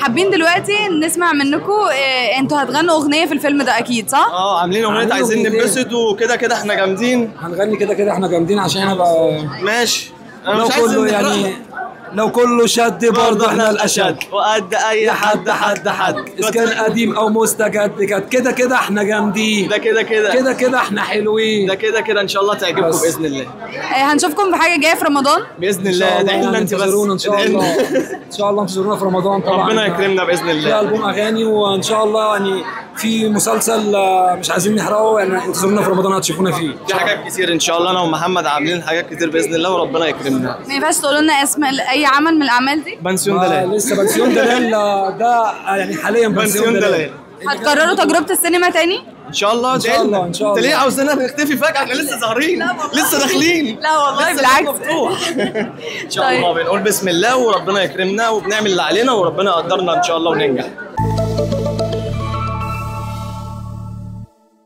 حابين دلوقتي نسمع منكم انتوا هتغنوا اغنيه في الفيلم ده اكيد صح؟ اه عاملين اغنيه عاملين عايزين أغنيتين. ننبسط وكده كده احنا جامدين هنغني كده كده احنا جامدين عشان احنا بقى ماشي انا لو مش عايز كله نحرقها. يعني لو كله شد برضه احنا الاشد وقد اي حد حد حد اذا كان قديم او مستجد كده كده كده احنا جامدين ده كده كده كده كده احنا حلوين ده كده كده ان شاء الله تعجبكم بس. باذن الله آه، هنشوفكم في حاجه جايه في رمضان باذن ان شاء الله الله ادعي لنا يعني انت بس انتظرونا ان شاء ادعي لنا. الله ان شاء الله انتظرونا في رمضان طبعا ربنا يكرمنا باذن في الله البوم اغاني وان شاء الله يعني في مسلسل آه، مش عايزين نحرقه يعني انتظرونا في رمضان هتشوفونا فيه في حاجات كتير ان شاء الله انا ومحمد عاملين حاجات كتير باذن الله وربنا يكرمنا ما ينفعش تقولوا لنا اسم اي عمل من الاعمال دي بنسيون آه، دلال لسه بنسيون دلال آه، ده آه، يعني حاليا بنسيون دلال هتكرروا تجربه السينما تاني ان شاء الله إن شاء ادعي الله، لنا. إن شاء انت الله. ليه عاوزانا نختفي فجاه احنا لسه ظاهرين لسه داخلين لا والله لسه بالعكس. الباب مفتوح ان شاء طيب. الله بنقول بسم الله وربنا يكرمنا وبنعمل اللي علينا وربنا يقدرنا ان شاء الله وننجح